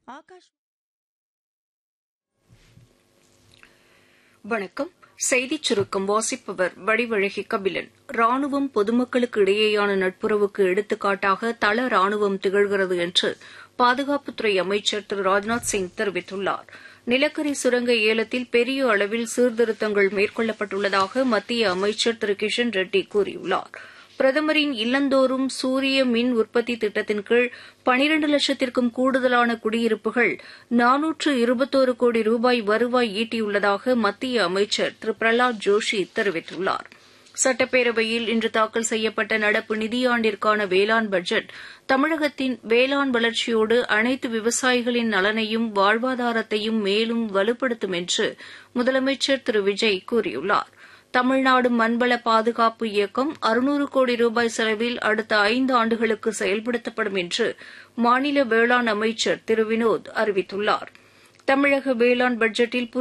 ஆகாஷ் வணக்கம் செய்திச் சுருக்கம் வாசிப்பவர் வடிவழகி கபிலன் ராணுவம் பொதுமக்களுக்கு இடையேயான நட்புறவுக்கு எடுத்துக்காட்டாக தள ராணுவம் திகழ்கிறது என்று பாதுகாப்புத்துறை அமைச்சர் திரு ராஜ்நாத் சிங் தெரிவித்துள்ளார் நிலக்கரி சுரங்க ஏலத்தில் பெரிய அளவில் சீர்திருத்தங்கள் மேற்கொள்ளப்பட்டுள்ளதாக மத்திய அமைச்சர் திரு கிஷன் ரெட்டி கூறியுள்ளார் பிரதமரின் இல்லந்தோறும் சூரிய மின் உற்பத்தி திட்டத்தின் கீழ் பனிரண்டு லட்சத்திற்கும் கூடுதலான குடியிருப்புகள் நானூற்று இருபத்தோரு கோடி ரூபாய் வருவாய் ஈட்டியுள்ளதாக மத்திய அமைச்சர் திரு பிரஹலாத் ஜோஷி தெரிவித்துள்ளார் சட்டப்பேரவையில் இன்று தாக்கல் செய்யப்பட்ட நடப்பு நிதியாண்டிற்கான வேளாண் பட்ஜெட் தமிழகத்தின் வேளாண் வளர்ச்சியோடு அனைத்து விவசாயிகளின் நலனையும் வாழ்வாதாரத்தையும் மேலும் வலுப்படுத்தும் என்று முதலமைச்சர் திரு விஜய் கூறியுள்ளார் தமிழ்நாடு மண்வள பாதுகாப்பு இயக்கம் அறுநூறு கோடி ரூபாய் செலவில் அடுத்த ஐந்து ஆண்டுகளுக்கு செயல்படுத்தப்படும் என்று மாநில வேளாண் அமைச்சர் திரு வினோத் அறிவித்துள்ளார் தமிழக வேளாண் பட்ஜெட்டில்